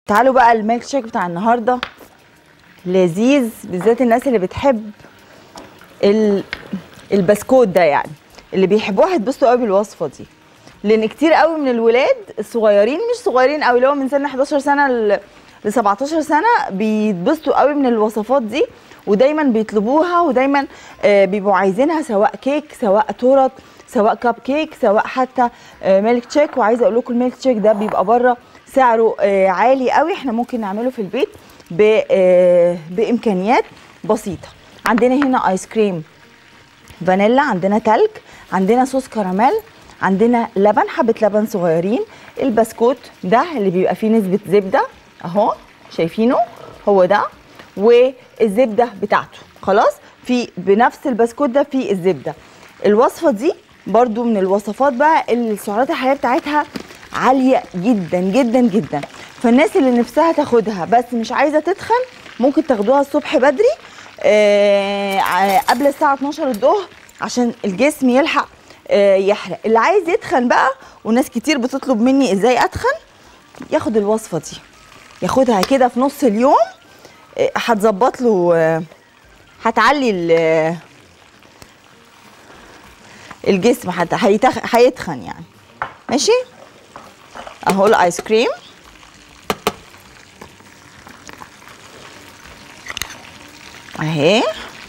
تعالوا بقى الميلك شيك بتاع النهارده لذيذ بالذات الناس اللي بتحب ال... البسكوت ده يعني اللي بيحبوها هيتبسطوا قوي بالوصفه دي لان كتير قوي من الولاد الصغيرين مش صغيرين قوي اللي هو من سن 11 سنه ل ل 17 سنه بيتبسطوا قوي من الوصفات دي ودايما بيطلبوها ودايما آه، بيبقوا عايزينها سواء كيك سواء تورت سواء كاب كيك سواء حتى آه، ميلك شيك وعايزه اقول لكم الميلك شيك ده بيبقى بره سعره آه، عالي قوي احنا ممكن نعمله في البيت ب- آه، بامكانيات بسيطه عندنا هنا ايس كريم فانيلا عندنا تلج عندنا صوص كراميل عندنا لبن حبه لبن صغيرين البسكوت ده اللي بيبقى فيه نسبه زبده اهو شايفينه هو ده والزبده بتاعته خلاص في بنفس البسكوت ده في الزبده الوصفه دي برضو من الوصفات بقى اللي السعرات الحراريه بتاعتها عاليه جدا جدا جدا فالناس اللي نفسها تاخدها بس مش عايزه تتخن ممكن تاخدوها الصبح بدري آه ع- قبل الساعه 12 الظهر عشان الجسم يلحق آه يحرق اللي عايز يتخن بقى وناس كتير بتطلب مني ازاي اتخن ياخد الوصفه دي ياخدها كده في نص اليوم آه، هتظبط له آه، هتعلي ال- الجسم حتى هيتخ- هيتخن يعني ماشي اهو الايس كريم اهي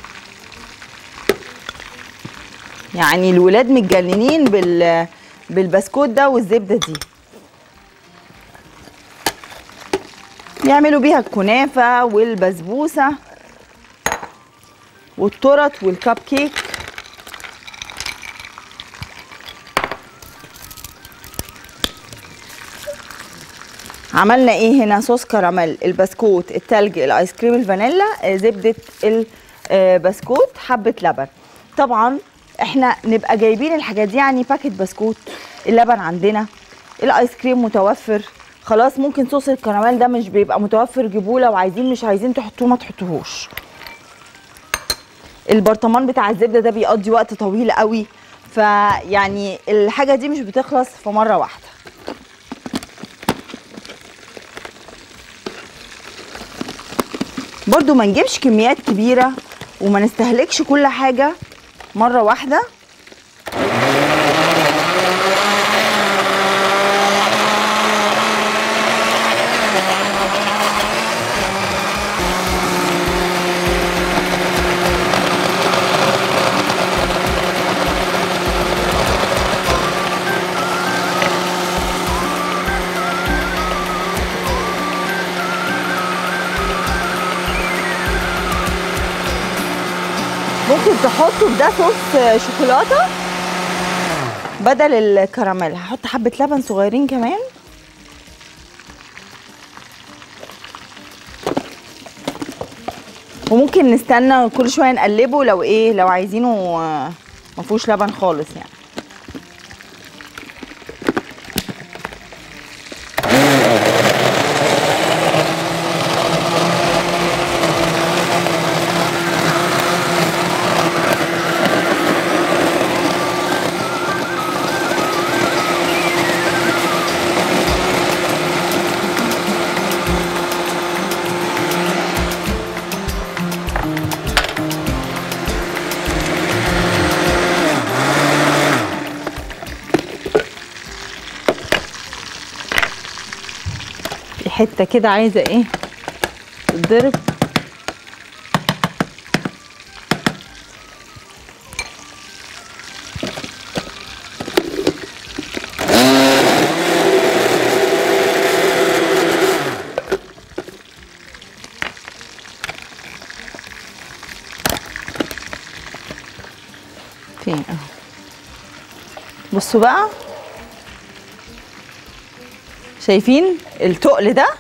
يعني الولاد متجننين بال بالبسكوت ده والزبده دي يعملوا بيها الكنافه والبسبوسه والتورت والكب كيك عملنا ايه هنا صوص كراميل البسكوت التلج الايس كريم الفانيلا آه، زبده البسكوت حبه لبن طبعا احنا نبقى جايبين الحاجات دي يعني باكت بسكوت اللبن عندنا الايس كريم متوفر خلاص ممكن صوص الكراميل ده مش بيبقى متوفر جيبوه لو عايزين مش عايزين تحطوه ما تحطوهوش البرطمان بتاع الزبده ده بيقضي وقت طويل قوي فيعني الحاجه دي مش بتخلص في مره واحده برضو ما نجيبش كميات كبيره وما نستهلكش كل حاجه مره واحده ممكن تحطوا في ده صوص شوكولاته بدل الكراميل هحط حبه لبن صغيرين كمان وممكن نستنى كل شويه نقلبه لو ايه لو عايزينه آه، ما فيهوش لبن خالص يعني في حته كده عايزه ايه تتضرب فين اهو بصوا بقى شايفين التقل ده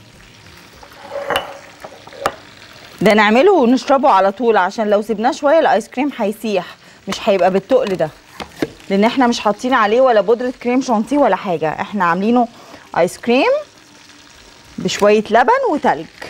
ده نعمله ونشربه على طول عشان لو سيبناه شويه الايس كريم هيسيح مش هيبقى بالتقل ده لان احنا مش حاطين عليه ولا بودره كريم شانتيه ولا حاجه احنا عاملينه ايس كريم بشويه لبن وتلج